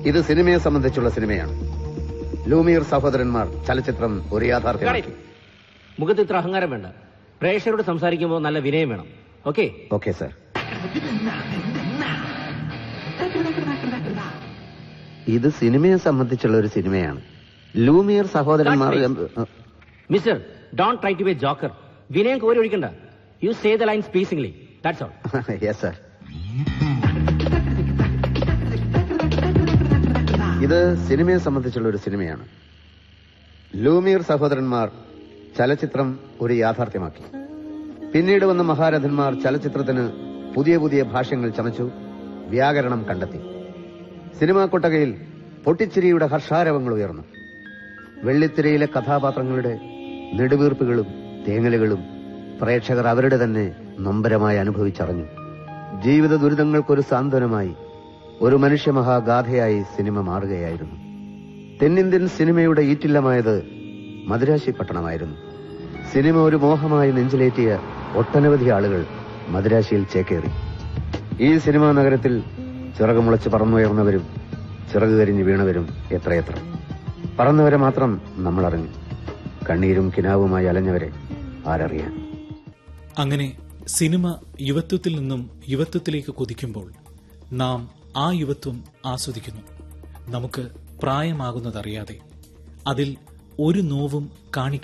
ഇത് സിനിമയെ സംബന്ധിച്ചുള്ള സിനിമയാണ് ലൂമിയർ സഹോദരന്മാർ ചലച്ചിത്രം ഒരു യാഥാർത്ഥ്യമാക്കി മുഖത്ത് ഇത്ര അഹങ്കാരം വേണ്ട പ്രേക്ഷകരോട് സംസാരിക്കുമ്പോൾ നല്ല വിനയം വേണം ഓക്കെ ഓക്കെ സർ ഇത് സിനിമയെ സംബന്ധിച്ചുള്ള ഒരു സിനിമയാണ് ലൂമിയർ സഹോദരന്മാർ mister don't try to be joker വിനയം കോരി ഒഴിക്കണ്ട you say the lines pleasingly that's all yes sir ഇത് സിനിമയെ സംബന്ധിച്ചുള്ള ഒരു സിനിമയാണ് ലൂമിയർ സഹോദരന്മാർ ചലച്ചിത്രം ഒരു യാഥാർത്ഥ്യമാക്കി പിന്നീട് വന്ന മഹാരഥന്മാർ ചലച്ചിത്രത്തിന് പുതിയ പുതിയ ഭാഷ്യങ്ങൾ ചമച്ചു വ്യാകരണം കണ്ടെത്തി സിനിമാ കൊട്ടകയിൽ പൊട്ടിച്ചിരിയുടെ ഹർഷാരവങ്ങൾ ഉയർന്നു വെള്ളിത്തിരയിലെ കഥാപാത്രങ്ങളുടെ നെടുവീർപ്പുകളും തേങ്ങലുകളും പ്രേക്ഷകർ അവരുടെ തന്നെ നൊമ്പരമായി അനുഭവിച്ചറിഞ്ഞു ജീവിത ദുരിതങ്ങൾക്കൊരു സാന്ത്വനമായി ഒരു മനുഷ്യമഹാഗാഥയായി സിനിമ മാറുകയായിരുന്നു തെന്നിന്ത്യൻ സിനിമയുടെ ഈറ്റില്ലമായത് മദുരാശി പട്ടണമായിരുന്നു സിനിമ ഒരു മോഹമായി നെഞ്ചിലേറ്റിയ ഒട്ടനവധി ആളുകൾ മദുരാശിയിൽ ചേക്കേറി ഈ സിനിമാ നഗരത്തിൽ ചിറകുമുളച്ച് പറന്നുയർന്നവരും ചിറകുകരിഞ്ഞ് വീണവരും എത്രയെത്ര പറന്നവരെ മാത്രം നമ്മൾ അറിഞ്ഞു കണ്ണീരും കിനാവുമായി അലഞ്ഞവരെ ആരറിയാൻ അങ്ങനെ സിനിമ യുവത്വത്തിൽ നിന്നും യുവത്വത്തിലേക്ക് കുതിക്കുമ്പോൾ നാം ആ യുവത്വം ആസ്വദിക്കുന്നു നമുക്ക് പ്രായമാകുന്നതറിയാതെ അതിൽ ഒരു നോവും കാണിക്കുന്നു